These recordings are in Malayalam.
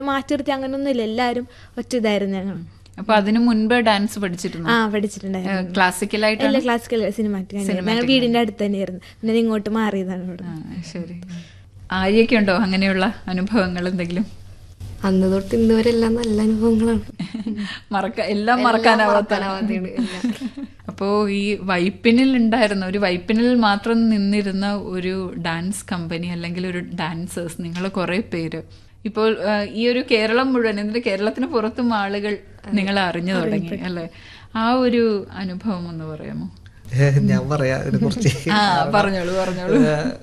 മാറ്റി നിർത്തി അങ്ങനൊന്നുമില്ല എല്ലാവരും ഒറ്റ ഇതായിരുന്നു ഞങ്ങൾ അപ്പൊ അതിനു മുൻപ് ഡാൻസ് പഠിച്ചിരുന്നു ആ പഠിച്ചിട്ടുണ്ടായിരുന്നു ക്ലാസിക്കലായിട്ട് എല്ലാ ക്ലാസിക്കൽ സിനിമാറ്റിക് ഞങ്ങൾ വീടിന്റെ അടുത്ത് തന്നെയായിരുന്നു പിന്നെ ഇത് ഇങ്ങോട്ട് മാറിയതാണ് ഇവിടെ ശരി ആര്യൊക്കെ ഉണ്ടോ അങ്ങനെയുള്ള അനുഭവങ്ങൾ എന്തെങ്കിലും അന്ന് തൊട്ട് ഇന്ന് വരെ എല്ലാം നല്ല അനുഭവങ്ങളാണ് മറക്ക എല്ലാം മറക്കാനാവാത്ത മറക്കാനാവാത്തതാണ് എല്ലാം. അപ്പോ ഈ വൈപ്പിനിൽ ഉണ്ടായിരുന്ന ഒരു വൈപ്പിനിൽ മാത്രം നിന്നിരുന്ന ഒരു ഡാൻസ് കമ്പനി അല്ലെങ്കിൽ ഒരു ഡാൻസേഴ്സ് നിങ്ങൾ കുറെ പേര് ഇപ്പോൾ ആ, ഈ ഒരു കേരളം മുഴുവൻ എന്നിട്ട് കേരളത്തിന് പുറത്തും ആളുകൾ നിങ്ങളെ അറിഞ്ഞു തുടങ്ങി അല്ലെ ആ ഒരു അനുഭവം ഒന്ന് പറയാമോ ഏഹ് ഞാൻ പറയാ ഇതിനെ കുറിച്ച് ആ പറഞ്ഞോളൂ പറഞ്ഞോളൂ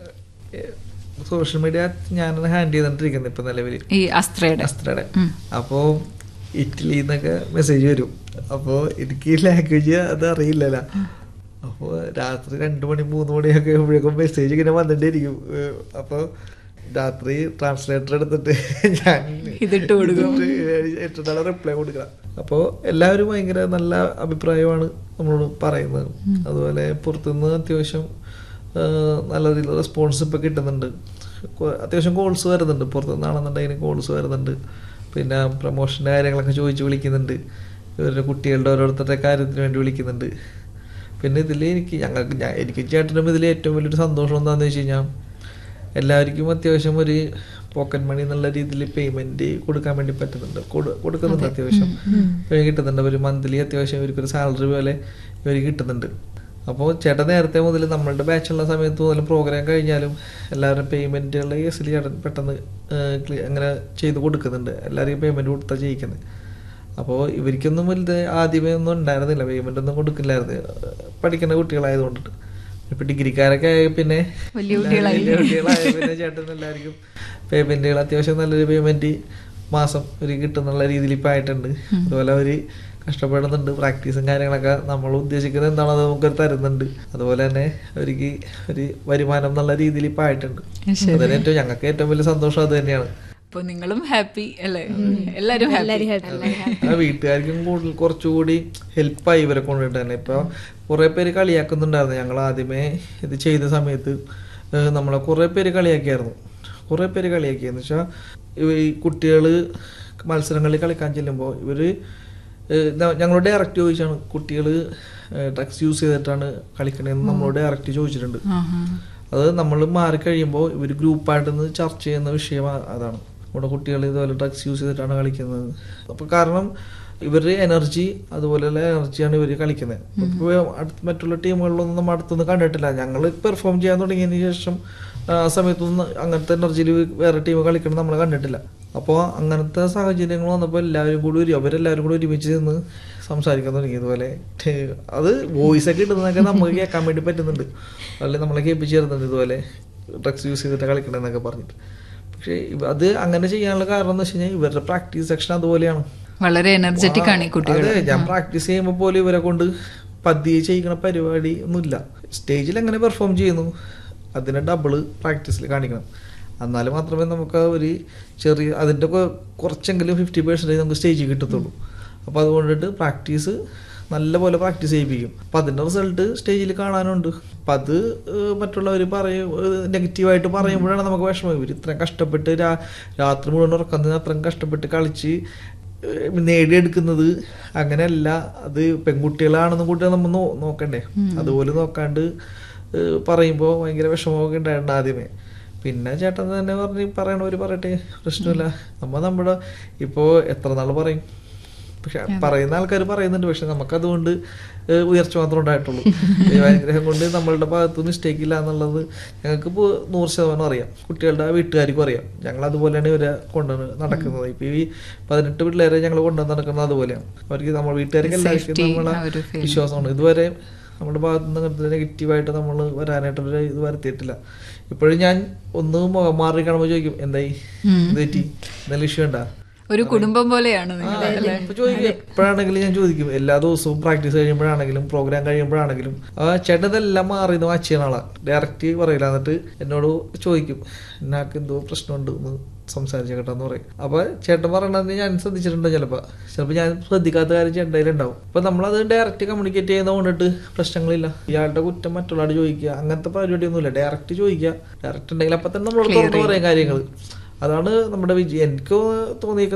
സോഷ്യൽ മീഡിയ ഞാനാണ് ഹാൻഡിൽ ചെയ്തോണ്ടിരിക്കുന്നത് ഇപ്പൊ നിലവില് ഈ അസ്ത്രയുടെ അസ്ത്രയുടെ അപ്പോ ഇറ്റലിയിൽ നിന്നൊക്കെ മെസ്സേജ് വരും അപ്പോ എനിക്ക് ലാംഗ്വേജ് അത് അറിയില്ലല്ലോ അപ്പോ രാത്രി രണ്ടു മണി മൂന്ന് മണിയൊക്കെ ആകുമ്പോഴേക്കും മെസ്സേജ് ഇങ്ങനെ വന്നിട്ടിരിക്കും ഏഹ് അപ്പൊ രാത്രി ട്രാൻസ്ലേറ്റർ എടുത്തിട്ട് ഞാൻ ഇതിട്ട് കൊടുക്കും. ഇട്ടിട്ടാണ് റിപ്ലൈ കൊടുക്കുക അപ്പോൾ എല്ലാവരും ഭയങ്കര നല്ല അഭിപ്രായമാണ് നമ്മളോട് പറയുന്നത് അതുപോലെ പുറത്തുനിന്ന് അത്യാവശ്യം ആ, നല്ല രീതിയിൽ റെസ്പോൺസ് ഇപ്പം കിട്ടുന്നുണ്ട് കൊ- അത്യാവശ്യം കോൾസ് വരുന്നുണ്ട് പുറത്തുനിന്നാണെന്നുണ്ടെങ്കിൽ കോൾസ് വരുന്നുണ്ട് പിന്നെ പ്രൊമോഷൻ്റെ കാര്യങ്ങളൊക്കെ ചോദിച്ച് വിളിക്കുന്നുണ്ട് ഇവരുടെ കുട്ടികളുടെ ഓരോരുത്തരുടെ കാര്യത്തിന് വേണ്ടി വിളിക്കുന്നുണ്ട് പിന്നെ ഇതിൽ എനിക്ക് ഞങ്ങൾക്ക് ഞാൻ എനിക്ക് ചേട്ടനും ഇതിൽ ഏറ്റവും വലിയൊരു സന്തോഷം എന്താണെന്ന് വെച്ച് കഴിഞ്ഞാൽ എല്ലാവർക്കും അത്യാവശ്യം ഒരു പോക്കറ്റ് മണി എന്നുള്ള രീതിയിൽ പേയ്മെന്റ് കൊടുക്കാൻ വേണ്ടി പറ്റുന്നുണ്ട് കൊടു- കൊടുക്കുന്നുണ്ട് അത്യാവശ്യം ഇവര് കിട്ടുന്നുണ്ട് ഒരു മന്ത്ലി അത്യാവശ്യം ഇവർക്കൊരു സാലറി പോലെ ഇവർ കിട്ടുന്നുണ്ട് അപ്പോൾ ചേട്ടൻ നേരത്തെ മുതൽ നമ്മളുടെ ബാച്ചുള്ള സമയത്ത് മുതൽ പ്രോഗ്രാം കഴിഞ്ഞാലും എല്ലാവരും പേയ്മെന്റുകളുടെ കേസിൽ ചേട്ടൻ പെട്ടെന്ന് ഏഹ്, ക്ലി- അങ്ങനെ ചെയ്ത് കൊടുക്കുന്നുണ്ട് എല്ലാവർക്കും പേയ്മെന്റ് കൊടുത്താൽ ചെയ്യിക്കുന്നത് അപ്പോൾ ഇവർക്കൊന്നും വലുത് ആദ്യമേ ഒന്നും ഉണ്ടായിരുന്നില്ല പേയ്മെന്റ് ഒന്നും കൊടുക്കില്ലായിരുന്നു പഠിക്കുന്ന കുട്ടികളായതുകൊണ്ടിട്ട് ഇപ്പൊ ഡിഗ്രിക്കാരൊക്കെ ആയ പിന്നെ വലിയ എല്ലാവരും വലിയ കുട്ടികളായ പിന്നെ ചേട്ടൻ എല്ലാവർക്കും പേയ്മെന്റുകൾ അത്യാവശ്യം നല്ലൊരു പേയ്മെന്റ് മാസം ഒരു കിട്ടുന്നുള്ള രീതിയിൽ ഇപ്പൊ ആയിട്ടുണ്ട് അതുപോലെ അവര് കഷ്ടപ്പെടുന്നുണ്ട് പ്രാക്ടീസും കാര്യങ്ങളൊക്കെ നമ്മൾ ഉദ്ദേശിക്കുന്നത് എന്താണോ അത് നമുക്ക് തരുന്നുണ്ട് അതുപോലെ തന്നെ അവർക്ക് ഒരു വരുമാനം എന്നുള്ള രീതിയിൽ ഇപ്പൊ ആയിട്ടുണ്ട് അതിന് ഏറ്റവും ഞങ്ങൾക്ക് ഏറ്റവും വലിയ സന്തോഷം അത് തന്നെയാണ് അപ്പൊ നിങ്ങളും ഹാപ്പി അല്ലേ എല്ലാരും ഹാപ്പി ആ വീട്ടുകാർക്കും കൂടുതൽ കുറച്ചുകൂടി ഹെൽപ്പായി ഇവരെ കൊണ്ടിട്ട് തന്നെ ഇപ്പൊ കുറെ പേര് കളിയാക്കുന്നുണ്ടായിരുന്നു ഞങ്ങൾ ആദ്യമേ ഇത് ചെയ്ത സമയത്ത് ഏഹ് നമ്മളെ കുറെ പേര് കളിയാക്കിയായിരുന്നു കുറെ പേര് കളിയാക്കിയെന്ന് വെച്ചാൽ ഈ കുട്ടികള് മത്സരങ്ങളിൽ കളിക്കാൻ ചെല്ലുമ്പോൾ ഇവര് ഏഹ് ന- ഞങ്ങളോട് ഡയറക്റ്റ് ചോദിച്ചാണ് കുട്ടികൾ ഡ്രഗ്സ് യൂസ് ചെയ്തിട്ടാണ് കളിക്കണതെന്ന് നമ്മളോട് ഡയറക്റ്റ് ചോദിച്ചിട്ടുണ്ട് അത് നമ്മൾ മാറിക്കഴിയുമ്പോൾ ഇവർ ഗ്രൂപ്പായിട്ട് നിന്ന് ചർച്ച ചെയ്യുന്ന വിഷയം ആ- അതാണ് നമ്മുടെ കുട്ടികൾ ഇതുപോലെ ഡ്രഗ്സ് യൂസ് ചെയ്തിട്ടാണ് കളിക്കുന്നത് അപ്പോൾ കാരണം ഇവരുടെ എനർജി അതുപോലെയുള്ള എനർജിയാണ് ഇവർ കളിക്കുന്നത് ഇപ്പോൾ അടുത്ത് മറ്റുള്ള ടീമുകളിലൊന്നും നമ്മൾ അടുത്തൊന്നും കണ്ടിട്ടില്ല ഞങ്ങൾ പെർഫോം ചെയ്യാൻ തുടങ്ങിയതിന് ശേഷം ആ സമയത്തൊന്നും അങ്ങനത്തെ എനർജിയിൽ വേറെ ടീം കളിക്കണം നമ്മൾ കണ്ടിട്ടില്ല അപ്പോൾ അങ്ങനത്തെ സാഹചര്യങ്ങൾ വന്നപ്പോൾ എല്ലാവരും കൂടി ഒരു അവരെല്ലാവരും കൂടി ഒരുമിച്ച് നിന്ന് സംസാരിക്കാൻ തുടങ്ങി ഇതുപോലെ ഠേ- അത് വോയിസ് ഒക്കെ ഇടുന്നതൊക്കെ നമുക്ക് കേൾക്കാൻ വേണ്ടി പറ്റുന്നുണ്ട് അല്ലെങ്കിൽ നമ്മളെ കേൾപ്പിച്ച് തരുന്നുണ്ട് ഇതുപോലെ ഡ്രഗ്സ് യൂസ് ചെയ്തിട്ട് കളിക്കണമെന്നൊക്കെ പറഞ്ഞിട്ട് പക്ഷേ ഇവ- അത് അങ്ങനെ ചെയ്യാനുള്ള കാരണം എന്ന് വെച്ച് കഴിഞ്ഞാൽ ഇവരുടെ പ്രാക്ടീസ് സെക്ഷൻ അതുപോലെയാണ് വളരെ എനർജറ്റിക് ആണ് ഈ കുട്ടികൾ അതെ ഞാൻ പ്രാക്ടീസ് ചെയ്യുമ്പോൾ പോലും ഇവരെ കൊണ്ട് പതിയെ ചെയ്യിക്കണ പരിപാടി ഒന്നുമില്ല സ്റ്റേജിൽ എങ്ങനെ പെർഫോം ചെയ്യുന്നു അതിനെ ഡബിള് പ്രാക്ടീസിൽ കാണിക്കണം എന്നാൽ മാത്രമേ നമുക്ക് ആ ഒരു ചെറിയ അതിൻ്റെ കൊ- കുറച്ചെങ്കിലും ഫിഫ്റ്റി പെർസെൻറ്റേജ് നമുക്ക് സ്റ്റേജിൽ കിട്ടത്തുള്ളൂ അപ്പോൾ അതുകൊണ്ടിട്ട് പ്രാക്ടീസ് നല്ലപോലെ പ്രാക്ടീസ് ചെയ്യിപ്പിക്കും അപ്പം അതിൻ്റെ റിസൾട്ട് സ്റ്റേജിൽ കാണാനുണ്ട് അപ്പം അത് ഏഹ്, മറ്റുള്ളവർ പറയും നെഗറ്റീവായിട്ട് പറയുമ്പോഴാണ് നമുക്ക് വിഷമം ഇവർ ഇത്രയും കഷ്ടപ്പെട്ട് രാ- രാത്രി മുഴുവൻ ഉറക്കം നിന്ന് അത്രയും കഷ്ടപ്പെട്ട് കളിച്ച് ഏഹ് നേടിയെടുക്കുന്നത് അങ്ങനെയല്ല അത് പെൺകുട്ടികളാണെന്നും കൂട്ടി നമ്മൾ നോ- നോക്കണ്ടേ അതുപോലെ നോക്കാണ്ട് ഏഹ് പറയുമ്പോൾ ഭയങ്കര വിഷമമൊക്കെ ഉണ്ടായിരുന്നു ആദ്യമേ പിന്നെ ചേട്ടൻ തന്നെ പറഞ്ഞ് പറയണവര് പറയട്ടെ പ്രശ്നമില്ല നമ്മ നമ്മുടെ ഇപ്പോൾ എത്ര നാൾ പറയും പക്ഷെ പറയുന്ന ആൾക്കാർ പറയുന്നുണ്ട് പക്ഷെ നമുക്കതുകൊണ്ട് ഏഹ് ഉയർച്ച മാത്രമേ ഉണ്ടായിട്ടുള്ളൂ ദൈവാനുഗ്രഹം കൊണ്ട് നമ്മളുടെ ഭാഗത്ത് മിസ്റ്റേക്ക് ഇല്ല എന്നുള്ളത് ഞങ്ങൾക്ക് ഇപ്പോൾ നൂറ് ശതമാനം അറിയാം കുട്ടികളുടെ വീട്ടുകാർക്കും അറിയാം ഞങ്ങൾ അതുപോലെയാണ് ഇവരെ കൊണ്ടുവന്ന് നടക്കുന്നത് ഇപ്പൊ ഈ പതിനെട്ട് പിള്ളേരെ ഞങ്ങൾ കൊണ്ടുവന്ന് നടക്കുന്നത് അതുപോലെയാണ് അവർക്ക് നമ്മുടെ വീട്ടുകാർക്ക് എല്ലാവർക്കും Safety നമ്മളെ ആ ഒരു feel. വിശ്വാസമാണ് ഇതുവരെ നമ്മുടെ ഭാഗത്ത് നിന്ന് അങ്ങനത്തെ നെഗറ്റീവായിട്ട് നമ്മൾ വരാനായിട്ടൊരു ഇത് വരുത്തിയിട്ടില്ല ഇപ്പോഴും ഞാൻ ഒന്ന് മുഖം മാറി കാണുമ്പോൾ ചോദിക്കും എന്തായി ഇത് പറ്റി എന്തെങ്കിലും ഇഷ്യൂ ഉണ്ടാ ഒരു കുടുംബം പോലെയാണ് നിങ്ങൾ ഇപ്പൊ ചോദിക്കും എപ്പോഴാണെങ്കിലും ഞാൻ ചോദിക്കും എല്ലാ ദിവസവും പ്രാക്ടീസ് കഴിയുമ്പോഴാണെങ്കിലും പ്രോഗ്രാം കഴിയുമ്പോഴാണെങ്കിലും ആ ചേട്ടൻ ഇതെല്ലാം മാറി ഇത് വാച്ച് ചെയ്യുന്ന ആളാ ഡയറക്റ്റ് പറയില്ല എന്നിട്ട് എന്നോട് ചോദിക്കും എന്നാക്ക് എന്തോ പ്രശ്നമുണ്ട് എന്ന് സംസാരിച്ച കേട്ടെന്ന് പറയും അപ്പൊ ചേട്ടൻ പറയണത് ഞാൻ ശ്രദ്ധിച്ചിട്ടുണ്ടോ ചിലപ്പോ ചിലപ്പോ ഞാൻ ശ്രദ്ധിക്കാത്ത കാര്യം ചേട്ടൻ്റെ ഉണ്ടാവും അപ്പൊ നമ്മളത് ഡയറക്റ്റ് കമ്മ്യൂണിക്കേറ്റ് ചെയ്യുന്ന കൊണ്ടിട്ട് പ്രശ്നങ്ങളില്ല ഇയാളുടെ കുറ്റം മറ്റുള്ളവരോട് ചോദിക്കുക അങ്ങനത്തെ പരിപാടിയൊന്നുമില്ല ഡയറക്റ്റ് ചോദിക്കുക ഡയറക്റ്റ് ഉണ്ടെങ്കിൽ അപ്പൊ തന്നെ നമ്മളോട് തുറന്നു പറയാം കാര്യങ്ങൾ അതാണ് നമ്മുടെ വിജയം എനിക്ക് തോന്നിയ